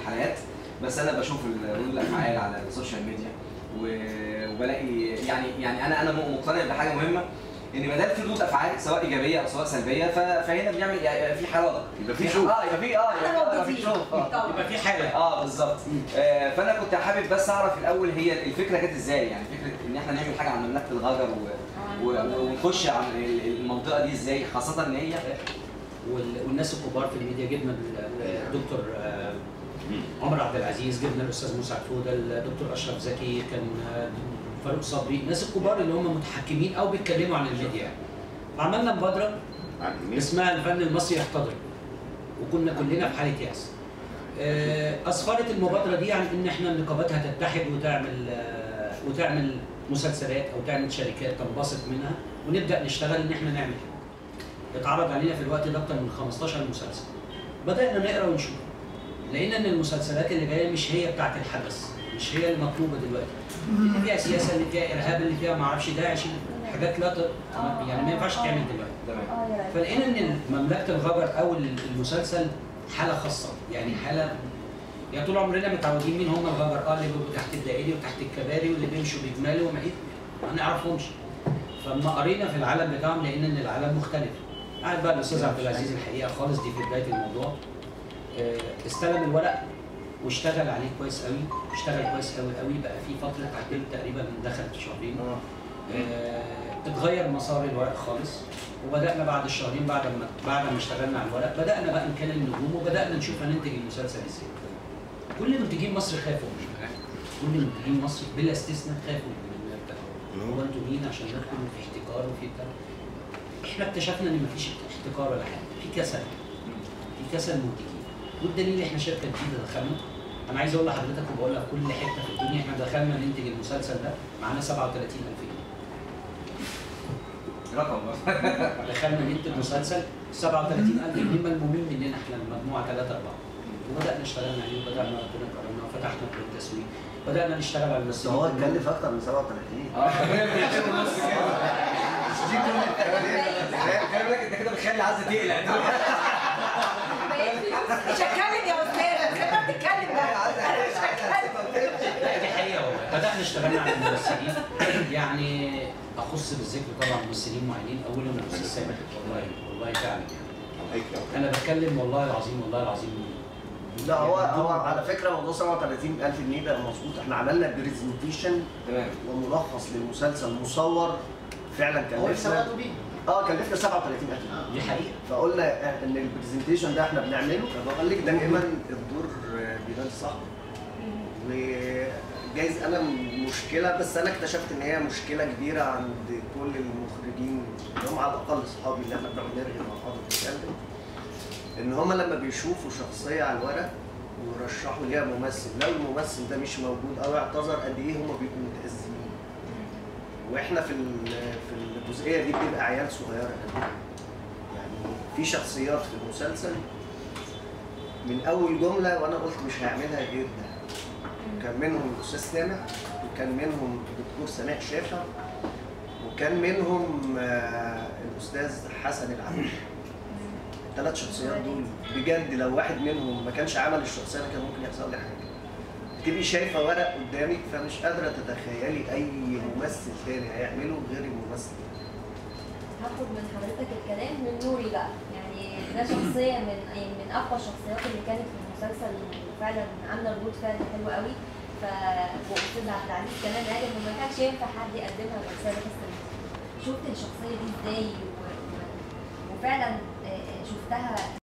الحلقات بس انا بشوف ردود الافعال على السوشيال ميديا و- وبلاقي يعني يعني انا انا مقتنع بحاجه مهمه ان ما دام في ردود افعال سواء ايجابيه او سواء سلبيه ف- فهنا بنعمل يعني في حراره يبقى في شوق. اه يبقى في اه احنا يبقى في موجودين شوق اه طبعا يبقى في حاله اه بالظبط آه فانا كنت حابب بس اعرف الاول هي الفكره جت ازاي يعني فكره ان احنا نعمل حاجه عن مملكه الغجر و... و... ونخش عن ال- المنطقه دي ازاي خاصه ان هي وال- والناس الكبار في الميديا جبنا ال- الدكتور آه، عمر عبد العزيز جبنا الاستاذ مسعد فوده الدكتور اشرف زكي كان آه، فاروق صبري الناس الكبار اللي هم متحكمين او بيتكلموا عن الميديا يعني وعملنا مبادره عن الناس اسمها الفن المصري يحتضر وكنا كلنا في حاله يأس آه، اسفرت المبادره دي عن ان احنا النقابات هتتحد وتعمل آه، وتعمل مسلسلات او تعمل شركات تنبسط منها ونبدا نشتغل ان احنا نعمل كده. اتعرض علينا في الوقت ده اكتر من 15 مسلسل بدانا نقرا ونشوف لقينا ان المسلسلات اللي جايه مش هي بتاعت الحدث مش هي المطلوبه دلوقتي اللي فيها سياسه اللي فيها ارهاب اللي فيها ما اعرفش داعش حاجات لا ت... يعني ما ينفعش تعمل دلوقتي تمام اه يا ريت. فلقينا ان مملكه الغجر او المسلسل حاله خاصه يعني حاله يعني طول عمرنا متعودين مين هم الغجر اه اللي بيبقوا تحت الدائري وتحت الكباري واللي بيمشوا بجمال وما إيه، ما نعرفهمش فلما قرينا في العالم بتاعهم لقينا ان العالم مختلف قاعد بقى الاستاذ عبد العزيز الحقيقه خالص دي في بدايه الموضوع آه، استلم الورق واشتغل عليه كويس قوي اشتغل كويس قوي قوي بقى في فتره تعديل تقريبا دخلت شهرين آه، اتغير مسار الورق خالص وبدانا بعد الشهرين بعد ما بعد ما اشتغلنا على الورق بدانا بقى نكلم النجوم وبدانا نشوف هننتج المسلسل ازاي كل منتجين مصر خافوا كل منتجين مصر بلا استثناء خافوا من المبدأ هو انتوا مين عشان ندخل في احتكار وفي بتاع احنا اكتشفنا ان مفيش احتكار ولا حاجه في كسل في كسل منتجين والدليل احنا شركه جديده دخلنا انا عايز اقول لحضرتك وبقولها في كل حته في الدنيا احنا دخلنا ننتج المسلسل ده معانا 37000 جنيه رقم دخلنا ننتج مسلسل 37000 جنيه ملمومين مننا احنا المجموعه ثلاثه اربعه وبدانا اشتغلنا عليه وبدانا ربنا كرمنا وفتحنا بلاد التسويق بدانا نشتغل على بس هو الممثلين اتكلف اكتر من 37 اه ونص كده دي كل التقدير خلي بالك انت كده بتخلي عايزه تقلق مش هتكلم يا استاذ خلينا بتتكلم بقى انا مش هتكلم لا دي حقيقه والله بدانا اشتغلنا على الممثلين يعني اخص بالذكر طبعا ممثلين معينين اولهم الاستاذ سامح والله والله فعلا يعني انا بتكلم والله العظيم والله العظيم لا هو هو على فكره موضوع 37000 جنيه ده مظبوط احنا عملنا برزنتيشن تمام وملخص للمسلسل مصور فعلا هو اللي كلفنا سوقته بيه اه كلفنا 37000 جنيه دي حقيقه فقلنا ان البرزنتيشن ده احنا بنعمله فبقول لك دائما الدور بيبان صعب وجايز انا مشكله بس انا اكتشفت ان هي مشكله كبيره عند كل المخرجين اللي هم على الاقل اصحابي اللي احنا بنقعد نرغي مع بعض ونتكلم ان هم لما بيشوفوا شخصيه على الورق ورشحوا ليها ممثل لو الممثل ده مش موجود او اعتذر قد ايه هم بيبقوا متأزمين واحنا في ال- في الجزئيه دي بتبقى عيال صغيره قوي يعني في شخصيات في المسلسل من اول جمله وانا قلت مش هعملها غير ده كان منهم الاستاذ سامح وكان منهم الدكتور سماح شافع وكان منهم آه، الاستاذ حسن العبد الثلاث شخصيات دول بجد لو واحد منهم ما كانش عمل الشخصيه ده كان ممكن يحصل لي حاجه تبقي شايفه ورق قدامك فمش قادره تتخيلي اي ممثل تاني هيعمله غير الممثل ده. هاخد من حضرتك الكلام من نوري بقى يعني ده شخصية من يعني من أقوى الشخصيات اللي كانت في المسلسل وفعلا عاملة ردود فعل حلو قوي ف وأستاذ عبد العزيز كمان قال إنه ما كانش ينفع حد يقدمها رسالة بس شفت الشخصية دي إزاي و... و... وفعلا آه، آه، شفتها